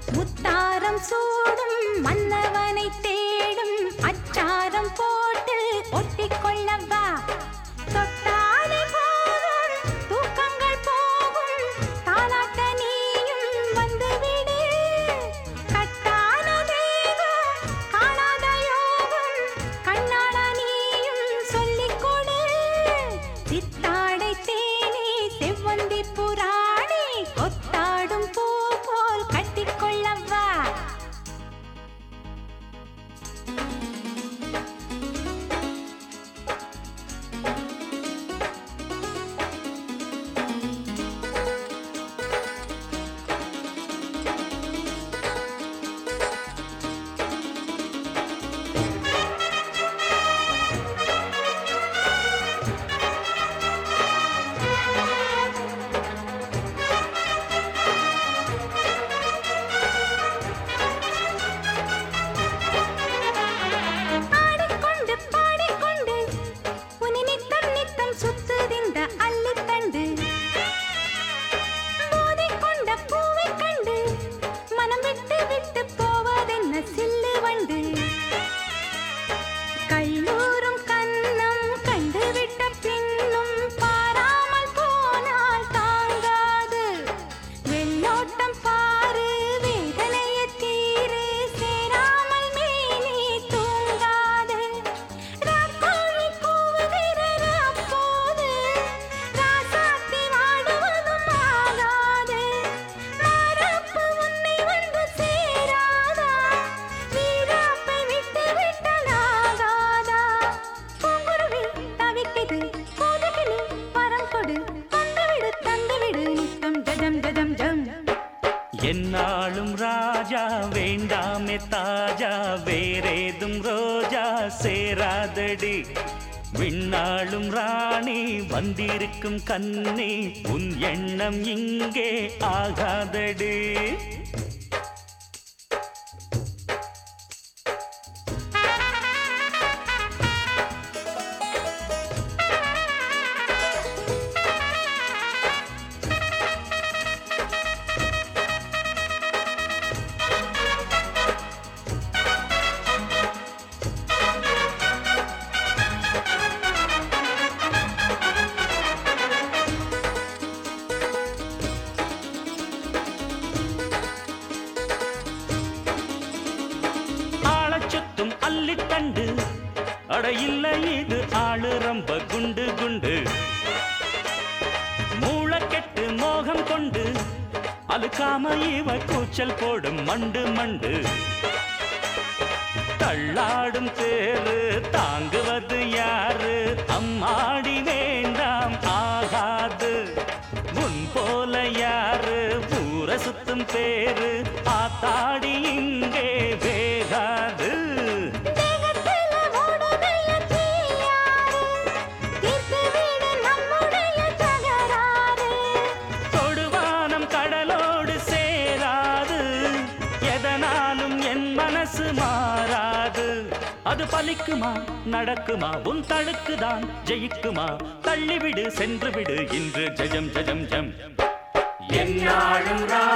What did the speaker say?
முத்தாரம் சூடும் மன்னவனை தேடும் அச்சாரம் போட்டு ஒட்டிக்கொள்ளவா தொட்டாலே போகும் தூக்கங்கள் போகும் தாலாட்ட நீயும் வந்துவிடு கட்டான தேகம் காணாத யோகம் கண்ணாள நீயும் சொல்லிக் கொடு சித்தாடை தேனி செவ்வந்தி புராணி கொத்தாடும் பூ போல் கட்டிக்கொள்ளவா ஆடிக்கொண்டு பாடிக்கொண்டு உனி நித்தம் நித்தம் சுத்துதிந்த அள்ளித்தண்டு மோதிக்கொண்ட பூவைக் கண்டு மனம் விட்டு விட்டு போவதென்ன சில்லு வண்டு கல்லூரும் கன்னம் கண்டுவிட்ட பின்னும் பாராமல் போனால் தாங்காது வெள்ளோட்டம் பாரு வேதனைய தீரு சேராமல் மேனி தூங்காது ராக்கோழி கூவுகிற அப்போது ராசாத்தி வாடுவதும் ஆகாது மரப்பு உன்னை வந்து சேராதா வீராப்பை விட்டு விட்டலாகாதா பூங்குருவி தவிக்குது போதுக்கு நீ வரம் கொடு தந்துவிடு தந்துவிடு நித்தம் ஜஜம் ஜஜம் ஜம் என்னாலும் ராஜா வேண்டாமே தாஜா வேறேதும் ரோஜா சேராதடி விண்ணாளும் ராணி வந்திருக்கும் கண்ணி உன் எண்ணம் இங்கே ஆகாதடி ஆளச் சுத்தும் அள்ளித்தண்டு அட இல்லை இது ஆளு ரொம்ப குண்டு குண்டு மூளைக்கெட்டு மோகம் கொண்டு அழுக்காம இவ கூச்சல் போடும் மண்டு மண்டு தள்ளாடும் தேரு தாங்குவது யாரு அம்மாடி வேண்டாம் ஆகாது முன் போல யாரு ஊர சுத்தும் பேரு ஆத்தாடி இங்கே வேகாது தேகத்தில ஓடுதைய தீயாறு தீர்த்து விடு நம்முடைய தகராறு தொடுவானம் கடலோடு சேராது எதனாலும் என் மனசு மாறாது அது பலிக்குமா நடக்குமா உன் தடுக்குதான் ஜெயிக்குமா தள்ளிவிடு சென்று விடு இன்று ஜஜம் ஜஜம் ஜம் என்னாலும் ரா